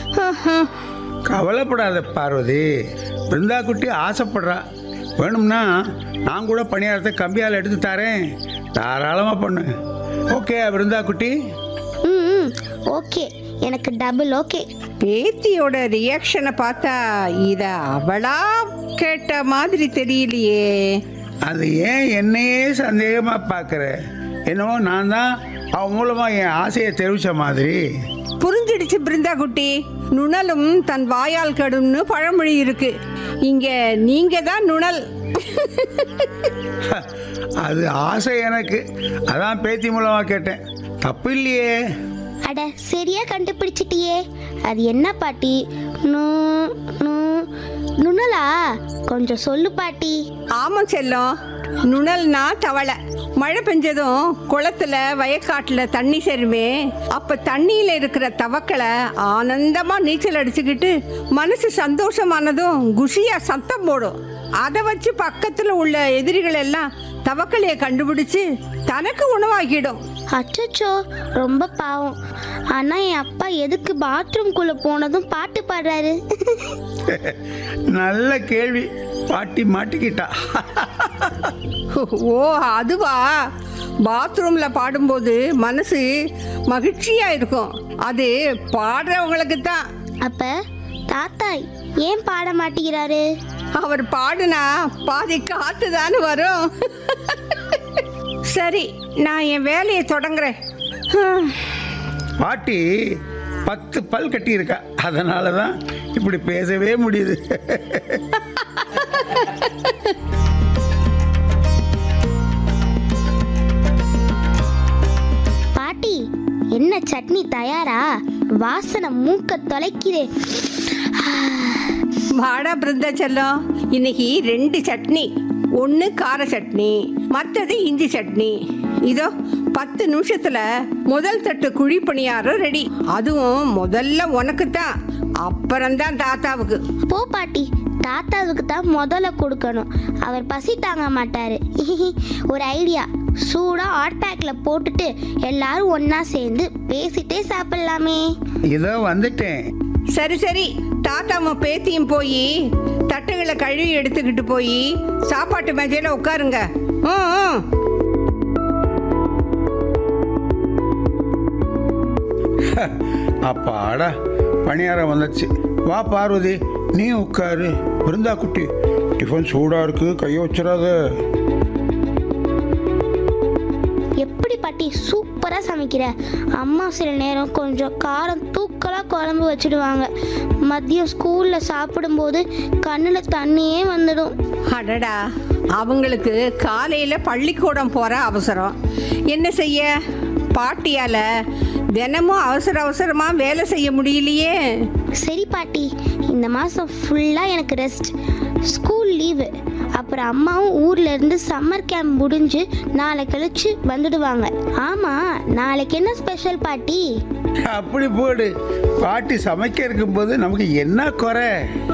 கவலைப்படாத பார்வதி பிருந்தா குட்டி ஆசைப்படுறா வேணும்னா நான் கூட பணியாரத்தை கம்பியால் எடுத்து தரேன் தாராளமாக பண்ணு ஓகே பிருந்தா குட்டி ம் ம் ஓகே எனக்கு டபுள் ஓகே பேத்தியோட ரியாக்ஷனை பார்த்தா இத அவளா கேட்ட மாதிரி தெரியலையே அது ஏன் என்னையே சந்தேகமாக பார்க்குற என்னவோ நான் தான் அவன் மூலமாக என் ஆசையை தெரிவித்த மாதிரி புரிஞ்சிடுச்சு பிருந்தா குட்டி நுணலும் தன் வாயால் கடும்னு பழமொழி இருக்கு இங்க நீங்க தான் நுணல் அது ஆசை எனக்கு அதான் பேத்தி மூலமாக கேட்டேன் தப்பு இல்லையே அட சரியா கண்டுபிடிச்சிட்டியே அது என்ன பாட்டி நூ நூ நுணலா கொஞ்சம் சொல்லு பாட்டி ஆமா செல்லம் நுணல்னா தவளை மழை பெஞ்சதும் குளத்துல வயக்காட்டுல தண்ணி சேருமே அப்ப தண்ணியில இருக்கிற தவக்களை ஆனந்தமா நீச்சல் அடிச்சுக்கிட்டு மனசு சந்தோஷமானதும் குஷியா சத்தம் போடும் அதை வச்சு பக்கத்துல உள்ள எதிரிகள் எல்லாம் தவக்கலையை கண்டுபிடிச்சு தனக்கு உணவாக்கிடும் அச்சச்சோ ரொம்ப பாவம் ஆனா என் அப்பா எதுக்கு பாத்ரூம்குள்ள போனதும் பாட்டு பாடுறாரு நல்ல கேள்வி பாட்டி மாட்டிக்கிட்டா ஓ அதுவா பாத்ரூம்ல பாடும்போது மனசு மகிழ்ச்சியா இருக்கும் அது பாடுறவங்களுக்கு தான் அப்ப தாத்தா ஏன் பாட மாட்டேங்கிறாரு அவர் பாடுனா பாதி காத்து தானே வரும் சரி நான் என் வேலையை தொடங்குறேன் பாட்டி பத்து பல் கட்டியிருக்கா அதனால தான் இப்படி பேசவே முடியுது பாட்டி என்ன சட்னி தயாரா வாசனை மூக்க தொலைக்குதே வாடா பிருந்தா செல்லம் இன்னைக்கு ரெண்டு சட்னி ஒன்று கார சட்னி மற்றது இஞ்சி சட்னி இதோ பத்து நிமிஷத்துல முதல் தட்டு குழி பணியாரம் ரெடி அதுவும் முதல்ல உனக்கு தான் அப்புறம்தான் தாத்தாவுக்கு போ பாட்டி தாத்தாவுக்கு தான் முதல்ல கொடுக்கணும் அவர் பசி தாங்க மாட்டாரு ஒரு ஐடியா சூடா ஹாட் பேக்ல போட்டுட்டு எல்லாரும் ஒண்ணா சேர்ந்து பேசிட்டே சாப்பிடலாமே இதோ வந்துட்டேன் சரி சரி தாத்தாவும் பேத்தியும் போய் தட்டுகளை கழுவி எடுத்துக்கிட்டு போய் சாப்பாட்டு மேஜையில் உட்காருங்க ம் ம். அப்பாடா பணியாரம் வந்துச்சு வா பார்வதி நீ உட்காரு பிருந்தா குட்டி டிஃபன் சூடாக இருக்கு கையை வச்சிடாத எப்படி பாட்டி சூப்பரா சமைக்கிற அம்மா சில நேரம் கொஞ்சம் காரம் தூக்கலா குழம்பு வச்சிடுவாங்க மதியம் ஸ்கூல்ல சாப்பிடும்போது கண்ணுல தண்ணியே வந்துடும் அடடா அவங்களுக்கு காலையில பள்ளிக்கூடம் போற அவசரம் என்ன செய்ய பாட்டியால தினமும் அவசர அவசரமா வேலை செய்ய முடியலையே சரி பாட்டி இந்த மாதம் ஃபுல்லாக எனக்கு ரெஸ்ட் ஸ்கூல் லீவு அப்புறம் அம்மாவும் ஊர்ல இருந்து சம்மர் கேம்ப் முடிஞ்சு நாளை கழிச்சு வந்துடுவாங்க ஆமாம் நாளைக்கு என்ன ஸ்பெஷல் பாட்டி அப்படி போடு பாட்டி சமைக்க இருக்கும்போது நமக்கு என்ன குறை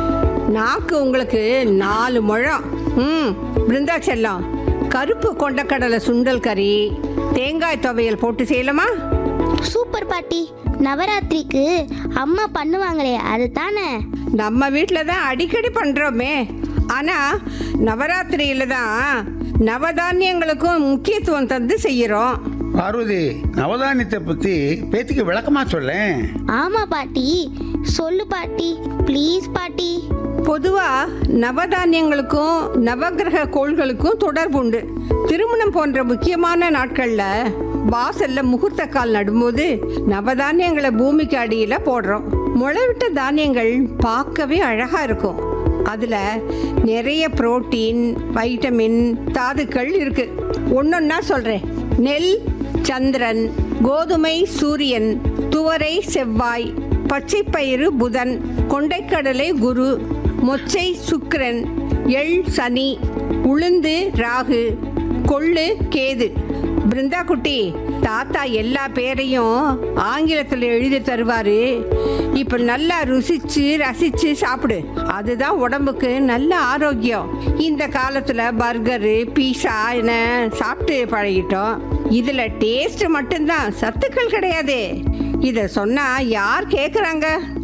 நாக்கு உங்களுக்கு நாலு முழம் ம் பிருந்தா செல்லம் கருப்பு கொண்டக்கடலை சுண்டல் கறி தேங்காய் துவையல் போட்டு செய்யலாமா சூப்பர் பாட்டி நவராத்திரிக்கு அம்மா பண்ணுவாங்களே அது தானே நம்ம வீட்டில் தான் அடிக்கடி பண்ணுறோமே ஆனால் நவராத்திரியில் தான் நவதானியங்களுக்கும் முக்கியத்துவம் தந்து செய்கிறோம் பார்வதி நவதானியத்தை பற்றி பேத்திக்கு விளக்கமாக சொல்லேன் ஆமாம் பாட்டி சொல்லு பாட்டி ப்ளீஸ் பாட்டி பொதுவாக நவதானியங்களுக்கும் நவக்கிரக கோள்களுக்கும் தொடர்பு உண்டு திருமணம் போன்ற முக்கியமான நாட்களில் வாசல்ல முகூர்த்த கால் நடும்போது நவதானியங்களை பூமிக்கு அடியில் போடுறோம் முளைவிட்ட தானியங்கள் பார்க்கவே அழகா இருக்கும் அதில் நிறைய புரோட்டீன் வைட்டமின் தாதுக்கள் இருக்கு ஒன்னொன்னா சொல்கிறேன் நெல் சந்திரன் கோதுமை சூரியன் துவரை செவ்வாய் பச்சைப்பயிறு புதன் கொண்டைக்கடலை குரு மொச்சை சுக்கிரன் எள் சனி உளுந்து ராகு கொள்ளு கேது பிருந்தா குட்டி தாத்தா எல்லா பேரையும் ஆங்கிலத்தில் எழுதி தருவாரு இப்போ நல்லா ருசிச்சு ரசிச்சு சாப்பிடு அதுதான் உடம்புக்கு நல்ல ஆரோக்கியம் இந்த காலத்தில் பர்கரு பீஸா என சாப்பிட்டு பழகிட்டோம் இதில் டேஸ்ட் மட்டும்தான் சத்துக்கள் கிடையாது இதை சொன்னா யார் கேட்குறாங்க